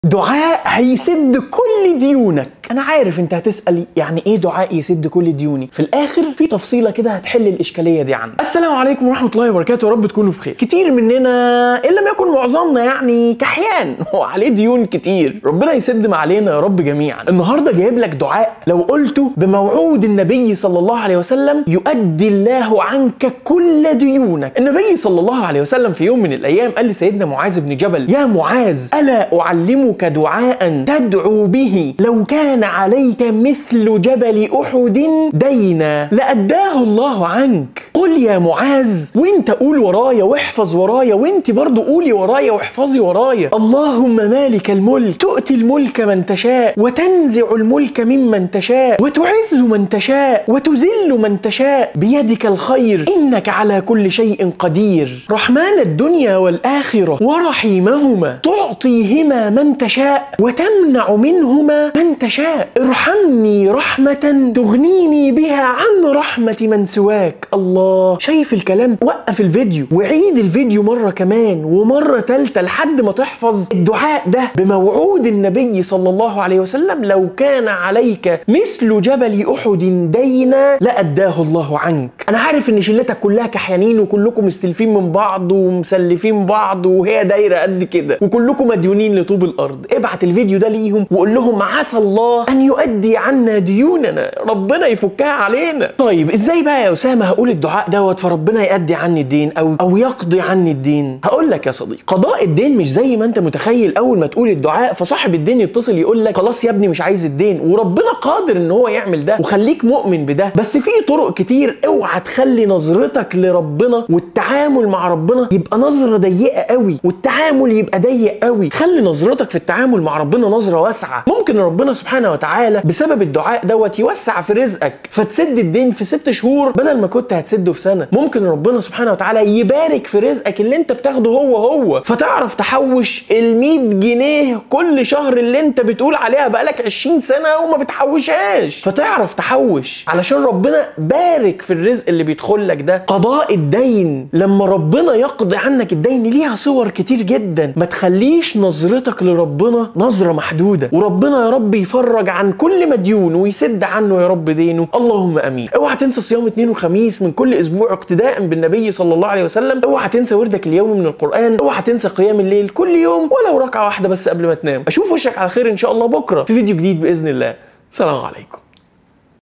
دعاء هيسد كل ديونك انا عارف انت هتسال يعني ايه دعاء يسد كل ديوني في الاخر في تفصيله كده هتحل الاشكاليه دي عندك السلام عليكم ورحمه الله وبركاته يا رب تكونوا بخير كتير مننا ان لم يكن معظمنا يعني كحيان وعليه ديون كتير ربنا يسد علينا يا رب جميعا النهارده جايب لك دعاء لو قلته بموعود النبي صلى الله عليه وسلم يؤدي الله عنك كل ديونك النبي صلى الله عليه وسلم في يوم من الايام قال لسيدنا معاذ بن جبل يا معاذ الا اعلمك دعاء تدعو به لو كان عليك مثل جبل احد دينا لاداه الله عنك قل يا معاذ وانت قول ورايا واحفظ ورايا وانت برضو قولي ورايا واحفظي ورايا اللهم مالك الملك تؤتي الملك من تشاء وتنزع الملك ممن تشاء وتعز من تشاء وتذل من تشاء بيدك الخير انك على كل شيء قدير رحمن الدنيا والاخره ورحيمهما تعطيهما من تشاء وتمنع منهما من تشاء ارحمني رحمه تغنيني بها عن رحمه من سواك الله شايف الكلام وقف الفيديو وعيد الفيديو مره كمان ومره تالته لحد ما تحفظ الدعاء ده بموعود النبي صلى الله عليه وسلم لو كان عليك مثل جبل احد دينا لاداه الله عنك انا عارف ان شلتك كلها كحيانين وكلكم مستلفين من بعض ومسلفين بعض وهي دايره قد كده وكلكم مديونين لطوب الارض ابعت الفيديو ده ليهم وقول لهم عسى الله ان يؤدي عنا ديوننا ربنا يفكها علينا طيب ازاي بقى يا اسامه هقول الدعاء دوت فربنا يؤدي عني الدين او او يقضي عني الدين هقول لك يا صديقي قضاء الدين مش زي ما انت متخيل اول ما تقول الدعاء فصاحب الدين يتصل يقول لك خلاص يا ابني مش عايز الدين وربنا قادر ان هو يعمل ده وخليك مؤمن بده بس في طرق كتير اوعى تخلي نظرتك لربنا والتعامل مع ربنا يبقى نظره ضيقه قوي والتعامل يبقى ضيق قوي خلي نظرتك في التعامل مع ربنا نظره واسعه ممكن ربنا سبحانه وتعالى بسبب الدعاء دوت يوسع في رزقك فتسد الدين في ست شهور بدل ما كنت هتسده في سنه ممكن ربنا سبحانه وتعالى يبارك في رزقك اللي انت بتاخده هو هو فتعرف تحوش ال 100 جنيه كل شهر اللي انت بتقول عليها بقالك 20 سنه وما بتحوشهاش فتعرف تحوش علشان ربنا بارك في الرزق اللي بيدخل لك ده قضاء الدين لما ربنا يقضي عنك الدين ليها صور كتير جدا ما تخليش نظرتك لربنا نظره محدوده وربنا يا رب يفرج عن كل مديون ويسد عنه يا رب دينه اللهم امين اوعى تنسى صيام اثنين وخميس من كل اسبوع اقتداء بالنبي صلى الله عليه وسلم اوعى تنسى وردك اليومي من القران اوعى تنسى قيام الليل كل يوم ولو ركعه واحده بس قبل ما تنام اشوف وشك على خير ان شاء الله بكره في فيديو جديد باذن الله سلام عليكم